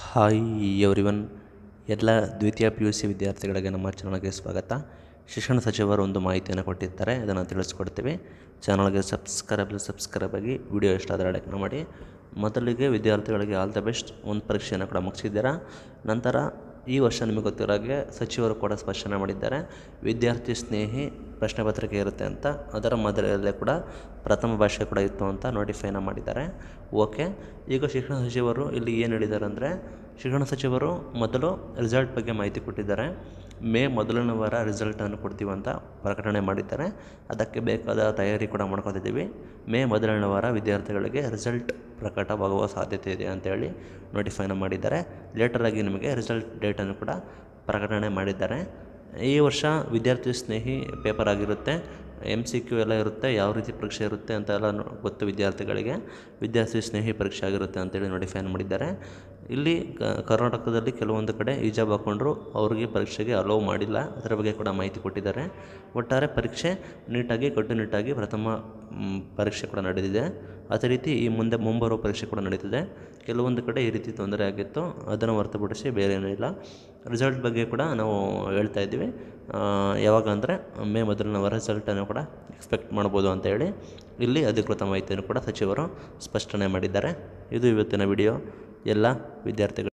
hi everyone ಎಲ್ಲ ದ್ವಿತೀಯ P U C ವಿದ್ಯಾರ್ಥಿಗಳಿಗೆ ನಮ್ಮ ಚಾನಲ್ಗೆ ಸ್ವಾಗತ ಶಿಕ್ಷಣ ಸಚಿವರು ಒಂದು ಮಾಹಿತಿಯನ್ನು ಕೊಟ್ಟಿರ್ತಾರೆ ಅದನ್ನು ತಿಳಿಸ್ಕೊಡ್ತೀವಿ ಚಾನಲ್ಗೆ ಸಬ್ಸ್ಕ್ರೈಬ್ ಸಬ್ಸ್ಕ್ರೈಬ್ ಆಗಿ ವಿಡಿಯೋ ಇಷ್ಟ ಆದರೆ ಲೈಕ್ ಮಾಡಿ ಮೊದಲಿಗೆ ವಿದ್ಯಾರ್ಥಿಗಳಿಗೆ ಆಲ್ ದ ಬೆಸ್ಟ್ ಒಂದು ಪರೀಕ್ಷೆಯನ್ನು ಕೂಡ ಮುಗಿಸಿದ್ದೀರಾ ನಂತರ ಈ ವರ್ಷ ನಿಮಗೆ ಗೊತ್ತಿರೋ ಹಾಗೆ ಸಚಿವರು ಕೂಡ ಸ್ಪಷ್ಟನೆ ಮಾಡಿದ್ದಾರೆ ವಿದ್ಯಾರ್ಥಿ ಸ್ನೇಹಿ ಪ್ರಶ್ನೆ ಪತ್ರಿಕೆ ಇರುತ್ತೆ ಅಂತ ಅದರ ಮೊದಲಲ್ಲೇ ಕೂಡ ಪ್ರಥಮ ಭಾಷೆ ಕೂಡ ಇತ್ತು ಅಂತ ನೋಟಿಫೈನ ಮಾಡಿದ್ದಾರೆ ಓಕೆ ಈಗ ಶಿಕ್ಷಣ ಸಚಿವರು ಇಲ್ಲಿ ಏನು ಹೇಳಿದ್ದಾರೆ ಅಂದರೆ ಶಿಕ್ಷಣ ಸಚಿವರು ಮೊದಲು ರಿಸಲ್ಟ್ ಬಗ್ಗೆ ಮಾಹಿತಿ ಕೊಟ್ಟಿದ್ದಾರೆ ಮೇ ಮೊದಲನೇ ವಾರ ರಿಸಲ್ಟನ್ನು ಕೊಡ್ತೀವಿ ಅಂತ ಪ್ರಕಟಣೆ ಮಾಡಿದ್ದಾರೆ ಅದಕ್ಕೆ ಬೇಕಾದ ತಯಾರಿ ಕೂಡ ಮಾಡ್ಕೊತಿದ್ದೀವಿ ಮೇ ಮೊದಲನೇ ವಾರ ವಿದ್ಯಾರ್ಥಿಗಳಿಗೆ ರಿಸಲ್ಟ್ ಪ್ರಕಟವಾಗುವ ಸಾಧ್ಯತೆ ಇದೆ ಅಂತೇಳಿ ನೋಟಿಫೈನ ಮಾಡಿದ್ದಾರೆ ಲೇಟರಾಗಿ ನಿಮಗೆ ರಿಸಲ್ಟ್ ಡೇಟನ್ನು ಕೂಡ ಪ್ರಕಟಣೆ ಮಾಡಿದ್ದಾರೆ ಈ ವರ್ಷ ವಿದ್ಯಾರ್ಥಿ ಸ್ನೇಹಿ ಪೇಪರ್ ಆಗಿರುತ್ತೆ ಎಮ್ ಸಿ ಕ್ಯೂ ಎಲ್ಲ ಇರುತ್ತೆ ಯಾವ ರೀತಿ ಪರೀಕ್ಷೆ ಇರುತ್ತೆ ಅಂತ ಎಲ್ಲ ನೋ- ಗೊತ್ತು ವಿದ್ಯಾರ್ಥಿಗಳಿಗೆ ವಿದ್ಯಾರ್ಥಿ ಸ್ನೇಹಿ ಪರೀಕ್ಷೆ ಆಗಿರುತ್ತೆ ಅಂತೇಳಿ ನೋಟಿಫೈನ್ ಮಾಡಿದ್ದಾರೆ ಇಲ್ಲಿ ಕ- ಕರ್ನಾಟಕದಲ್ಲಿ ಕೆಲವೊಂದು ಕಡೆ ಹಿಜಾಬ್ ಹಾಕ್ಕೊಂಡ್ರು ಅವರಿಗೆ ಪರೀಕ್ಷೆಗೆ ಅಲೋವ್ ಮಾಡಿಲ್ಲ ಅದರ ಬಗ್ಗೆ ಕೂಡ ಮಾಹಿತಿ ಕೊಟ್ಟಿದ್ದಾರೆ ಒಟ್ಟಾರೆ ಪರೀಕ್ಷೆ ನೀಟಾಗಿ ಕಟ್ಟುನಿಟ್ಟಾಗಿ ಪ್ರಥಮ ಮ್, ಪರೀಕ್ಷೆ ಕೂಡ ನಡೆದಿದೆ ಅದೇ ರೀತಿ ಈ ಮುಂದೆ ಮುಂಬರುವ ಪರೀಕ್ಷೆ ಕೂಡ ನಡೀತಿದೆ ಕೆಲವೊಂದು ಕಡೆ ಈ ರೀತಿ ತೊಂದರೆ ಆಗಿತ್ತು ಅದನ್ನು ಹೊರತುಪಡಿಸಿ ಬೇರೆ ಏನೂ ಇಲ್ಲ ರಿಸಲ್ಟ್ ಬಗ್ಗೆ ಕೂಡ ನಾವು ಹೇಳ್ತಾ ಇದ್ದೀವಿ ಆ, ಯಾವಾಗ ಅಂದರೆ ಮೇ ಮೊದಲನೇ ವಾರ ರಿಸಲ್ಟನ್ನು ಕೂಡ ಎಕ್ಸ್ಪೆಕ್ಟ್ ಮಾಡ್ಬೋದು ಅಂತ ಹೇಳಿ ಇಲ್ಲಿ ಅಧಿಕೃತ ಮಾಹಿತಿಯನ್ನು ಕೂಡ ಸಚಿವರು ಸ್ಪಷ್ಟನೆ ಮಾಡಿದ್ದಾರೆ ಇದು ಇವತ್ತಿನ ವಿಡಿಯೋ ಎಲ್ಲ ವಿದ್ಯಾರ್ಥಿಗಳು